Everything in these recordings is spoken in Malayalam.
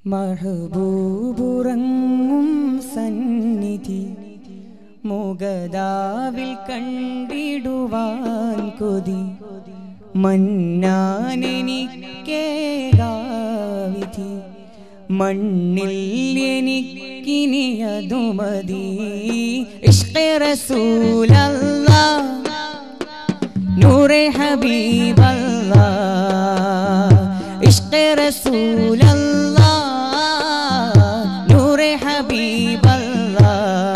മഹബൂബുറങ്ങും സന്നിധി മുഗദാവിൽ കണ്ടിടുവാൻ കൊതി മന്നാനെനിക്കേകാവിധി മണ്ണിൽ എനിക്കിനി അതു മതി ഇഷ്കെ റസൂലല്ലാ നൂറെ ഹബീബല്ലാ ഇഷ്കെ റസൂലല്ലാ നൂറെ ഹബീബല്ലാ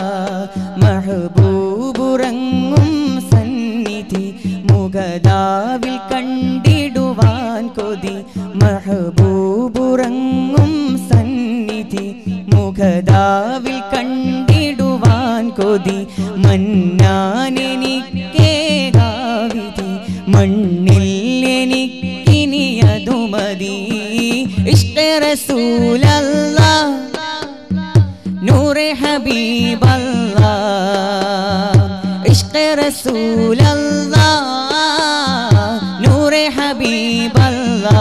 മഹബൂബുറങ്ങും സന്നിധി മുഗദാവിൽ കണ്ടിടുവാൻ കൊതി മഹബൂബുറങ്ങും സന്നിധി മുഖദാവിൽ കണ്ടിടുവാൻ കൊതി മന്നാനെനിക്കേകാവിധി മണ്ണിൽ എനിക്കിനി അതു മതി ഇഷ്കെ റസൂലല്ലാ നൂറെ ഹബീബല്ലാ ഇഷ്കെ റസൂലല്ലാ നൂറെ ഹബീബല്ലാ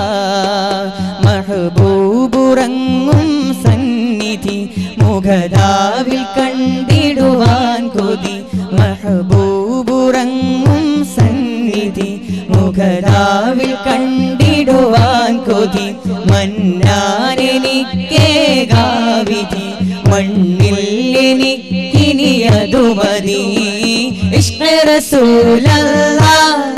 മഹബൂബുറങ്ങും സന്നിധി മുഖദാവിൽ കണ്ടിടുവാൻ കൊതി മഹബൂബുറങ്ങും സന്നിധി മുഖദാവിൽ കണ്ടിടുവാൻ കൊതി മന്നാനെനിക്കേകാവിധി മണ്ണിൽ എനിക്കിനി അതു മതി ഇഷ്കെ റസൂലല്ലാ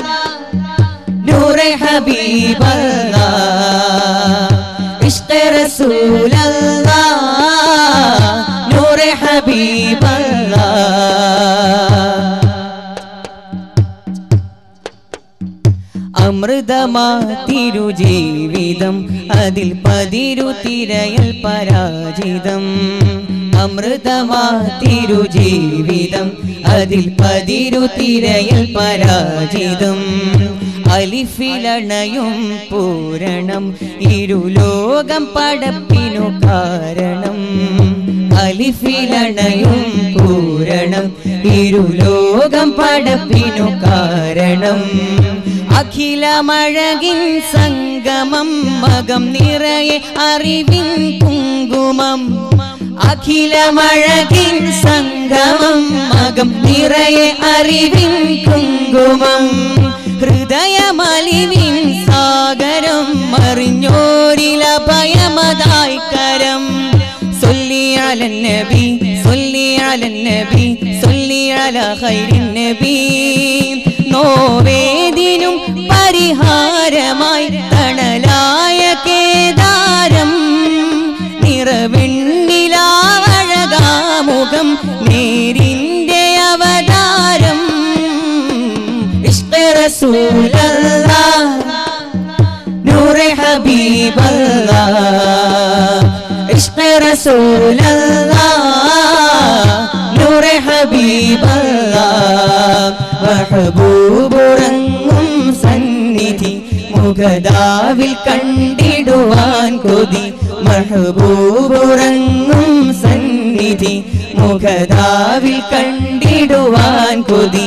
നൂറെ ഹബീബല്ലാ ഇഷ്കെ റസൂലല്ലാ നൂറെ ഹബീബല്ലാ അമൃതമാ തിരുജീവിതം അതിൽ പതിരു തിരയൽ പരാജിതം അമൃതമാ തിരുജീവിതം അതിൽ പതിരു തിരയൽ പരാജിതം അലിഫിലണയും പൂരണം ഇരുലോകം പടപ്പിനു കാരണം അലിഫിലണയും പൂരണം ഇരുലോകം പടപ്പിനു കാരണം അഖിലമഴകിൻ സംഗമം മകം നിറയെ അറിവിൻ കുങ്കുമം അഖിലമഴകിൻ സംഗമം മകം നിറയെ അറിവിൻ കുങ്കുമം ഹൃദയമലിവിൻ സാഗരം മറിഞ്ഞോരില ഭയമതായി കരം صلي على النبي صلي على النبي صلي على خير النبي നോവേദിനും പരിഹാരമായി തണലായ കേദാരം നിറവെണ്ണിലാവഴകാമുഖം നേരിന്റെ അവതാരം ഇഷ്കെ റസൂലല്ലാ നൂറെ ഹബീബല്ലാ ഇഷ്കെ റസൂലല്ലാ നൂറെ ഹബീബല്ലാ മഹബൂബുറങ്ങും സന്നിധി മുഖദാവിൽ കണ്ടിടുവാൻ കൊതി മഹബൂബുറങ്ങും സന്നിധി മുഖദാവിൽ കണ്ടിടുവാൻ കൊതി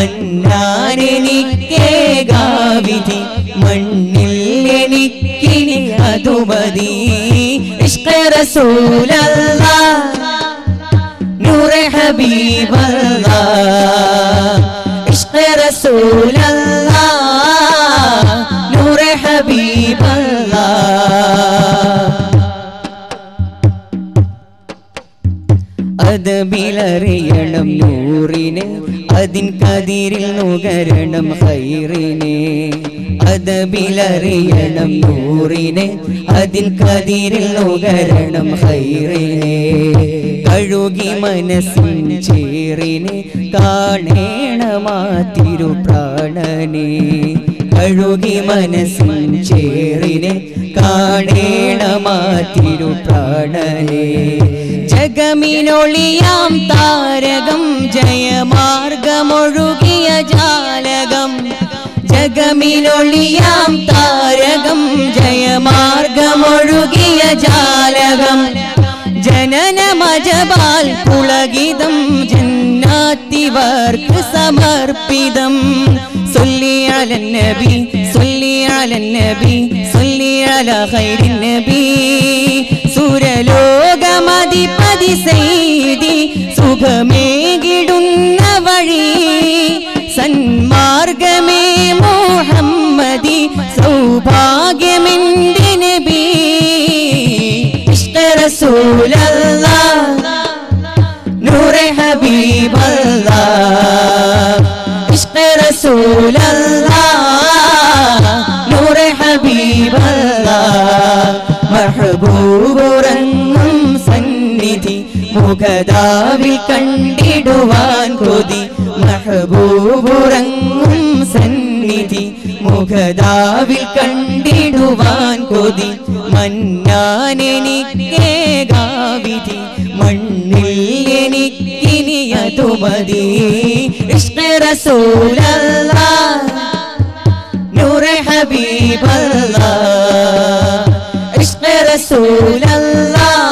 മന്നാനെനിക്കേകാവിധി മണ്ണിൽ എനിക്കിനി അതു മതി ഇഷ്കെ റസൂലല്ലാ നൂറെ ഹബീബല്ലാ ഇഷ്കെ റസൂലല്ലാ നൂറെ ഹബീബല്ലാ അതബിലറിയണം നൂറിനെ അതിൻ കതിരിൽ നുകരണം ഹൈറിനെ അതബിലറിയണം നൂറിനെ അതിൻ കതിരിൽ നുകരണം ഹൈറിനെ കഴുകി മനസ്സിൻ ചേറിനെ കാണേണമാ തിരുപ്രാണനെ കഴുകി മനസ്സിൻ ചേറിനെ കാണേണമാ തിരുപ്രാണനെ ജഗമിനൊളിയാം താരകം ജയമാർഗമൊഴുകിയ ജാലകം ജഗമിനൊളിയാം താരകം ജയമാർഗമൊഴുകിയ ജാലകം ജനനമജപാൽ പുളകിതം ജന്നാത്തിവർക്ക് സമർപ്പിതം صلي على النبي صلي على النبي صلي على خير النبي സുരലോകമതിപതി സെയ്തി സുഖമേകിടുന്ന വഴി സന്മാർഗമേ മുഹമ്മദി സൗഭാഗ്യമെന്റെ നബി ഇഷ്ട റസൂലല്ലാ നൂറെ ഹബീബല്ലാ ഇഷ്ട റസൂലല്ലാ നൂറെ ഹബീബല്ലാ മഹബൂബുറങ്ങും സന്നിധി മുഖദാവിൽ കണ്ടിടുവാൻ കൊതി മഹബൂബുറങ്ങും സന്നിധി മുഖദാവിൽ കണ്ടിടുവാൻ കൊതി മന്നാനെനിക്കേകാവിധി മണ്ണിൽ എനിക്കിനി അതു മതി ഇഷ്ട റസൂലല്ലാ നൂറെ ഹബീബല്ലാ ഇഷ്ട റസൂലല്ലാ